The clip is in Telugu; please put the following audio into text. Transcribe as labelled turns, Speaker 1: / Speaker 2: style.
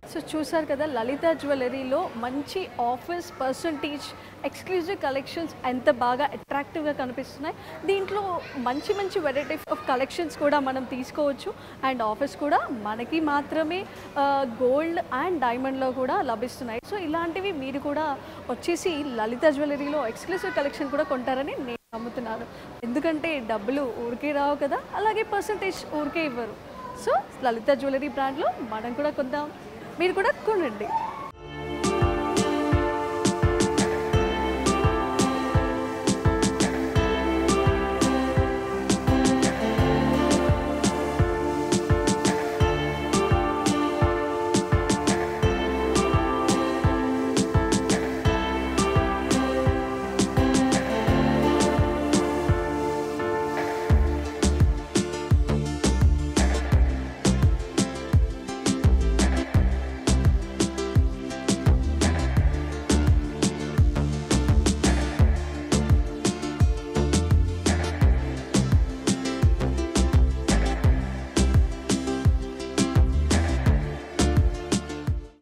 Speaker 1: సో చూసారు కదా లలిత జ్యువెలరీలో మంచి ఆఫీస్ పర్సంటేజ్ ఎక్స్క్లూజివ్ కలెక్షన్స్ ఎంత బాగా అట్రాక్టివ్గా కనిపిస్తున్నాయి దీంట్లో మంచి మంచి వెరైటీ ఆఫ్ కలెక్షన్స్ కూడా మనం తీసుకోవచ్చు అండ్ ఆఫీస్ కూడా మనకి మాత్రమే గోల్డ్ అండ్ డైమండ్లో కూడా లభిస్తున్నాయి సో ఇలాంటివి మీరు కూడా వచ్చేసి లలిత జ్యువెలరీలో ఎక్స్క్లూజివ్ కలెక్షన్ కూడా కొంటారని నేను నమ్ముతున్నాను ఎందుకంటే డబ్బులు ఊరికే రావు కదా అలాగే పర్సంటేజ్ ఊరికే ఇవ్వరు సో లలిత జ్యువెలరీ బ్రాండ్లో మనం కూడా కొందాం మీరు కూడా కొనండి